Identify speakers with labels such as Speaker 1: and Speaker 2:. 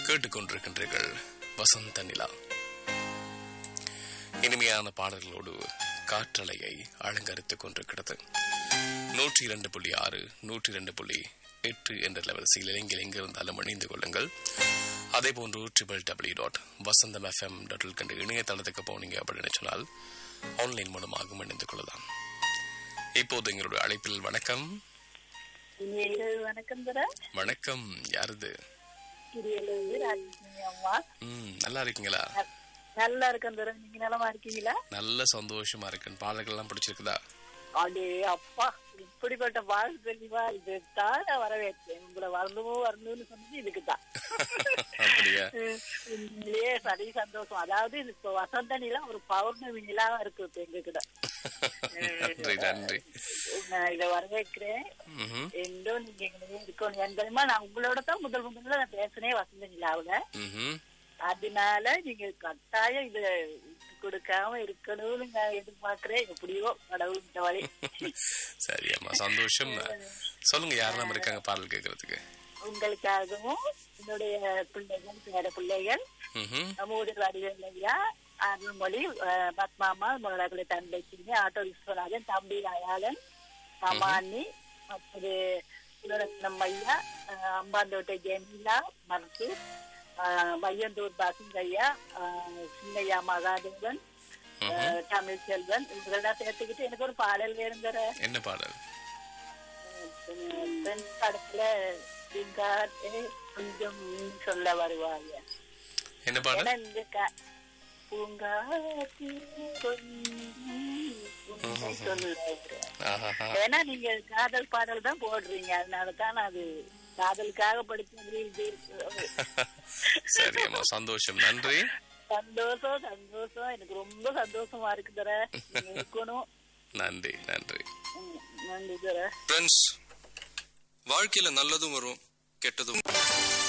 Speaker 1: கேட்டுக்கொண்டிருக்கின்றீர்கள் வசந்த நிலா இனிமையான பாடல்களோடு காற்றலையை அலங்கரித்துக் கொண்டிருக்கிறது நூற்றி இரண்டு புள்ளி ஆறு நூற்றி இரண்டு புள்ளி எட்டு என்ற லெவல்சியில் இலங்கையில் எங்கிருந்தாலும் இணைந்து கொள்ளுங்கள் அதே போன்று triple W dot Vasantham FM dot கண்டு இணையதளத்துக்கு போனீங்க அப்படின்னு சொன்னால் ஆன்லைன் மூலமாகவும் இணைந்து கொள்ளலாம் இப்போது எங்களுடைய அழைப்பில் வணக்கம்
Speaker 2: இனியலு வணக்கம் தர
Speaker 1: வணக்கம் யாருது
Speaker 2: இனியலு ராஜலட்சுமி அம்மா
Speaker 1: ம் நல்லா இருக்கீங்களா
Speaker 2: ந- நல்லா இருக்கேன் தர நீங்க நலமா இருக்கீங்களா
Speaker 1: நல்ல சந்தோஷமா இருக்கேன் பாடல்கள்லாம் பிடிச்சிருக்குதா
Speaker 2: அடே அப்பா இப்படிப்பட்ட வாழ் தெளிவா இதுதான் நான் வரவேற்றேன் உங்களை வரணுமோ வரணும்னு சொன்னது இதுக்குதான்
Speaker 1: அப்படியா
Speaker 2: உண்மையிலேயே சரி சந்தோஷம் அதாவது இது இப்ப வசந்த நிலா ஒரு பௌர்ணமி நிலாவா இருக்கு இப்ப எங்ககிட்ட
Speaker 1: நன்றி நன்றி
Speaker 2: நான் இதை வரவேற்கிறேன்
Speaker 1: ம்ஹும்,
Speaker 2: எங்கோ நீங்க எங்களையும் இருக்கணும் என் தெரியுமா நான் உங்களோட தான் முதல் முதல்ல நான் பேசினேன் வசந்த நிலாவுல
Speaker 1: ம்ஹும்.
Speaker 2: அதனால நீங்க கட்டாயம் இத விட்டு கொடுக்காம இருக்கணும்னு நான் எதிர்பார்க்கிறேன் எப்படியோ கடவுள் இந்த வழி
Speaker 1: சரி அம்மா சந்தோஷம் சொல்லுங்க யாரெல்லாம் இருக்காங்க பாடல் கேட்கறதுக்கு
Speaker 2: உங்களுக்காகவும் என்னுடைய பிள்ளைகள் பேர பிள்ளைகள்
Speaker 1: ம்ஹும்,
Speaker 2: மூதர் வடிவேல் ஐயா அருள்மொழி அஹ், பத்மாமா முன்னாடி தந்தைச்சிங்க ஆட்டோ விஸ்வநாதன் தம்பி அயாளன் சமானி மற்றது குலரத்னம் ஐயா அஹ், அம்பாந்தோட்டை ஜெமிலா மருத்து வையந்தூர் பாசிங்கையா அஹ், சின்னையா மகாதேவன் அஹ், தமிழ் செல்வன் இவங்களெல்லாம் சேர்த்துக்கிட்டு எனக்கு ஒரு பாடல் வேணுங்கிற
Speaker 1: என்ன பாடல்
Speaker 2: ஃப்ரெண்ட்ஸ் படத்துல சிங்காரே கொஞ்சம் சொல்ல வருவாங்க
Speaker 1: என்ன பாடல்
Speaker 2: ஏன்னா இந்த க- பூங்காத்தி கொஞ்சம் உன்னை சொல்ல வருவாங்க.
Speaker 1: ஆஹாஹா.
Speaker 2: ஏன்னா நீங்க காதல் பாடல் தான் போடுறீங்க அதனால தான் நான் அது காதலுக்காக படிச்சது இது
Speaker 1: சரி அம்மா சந்தோஷம் நன்றி
Speaker 2: சந்தோஷம் சந்தோஷம் எனக்கு ரொம்ப சந்தோஷமா இருக்கு தர நீங்க இருக்கணும்
Speaker 1: நன்றி நன்றி
Speaker 2: ம், நன்றி தர
Speaker 3: ஃப்ரெண்ட்ஸ் வாழ்க்கையில நல்லதும் வரும் கெட்டதும் வரும்.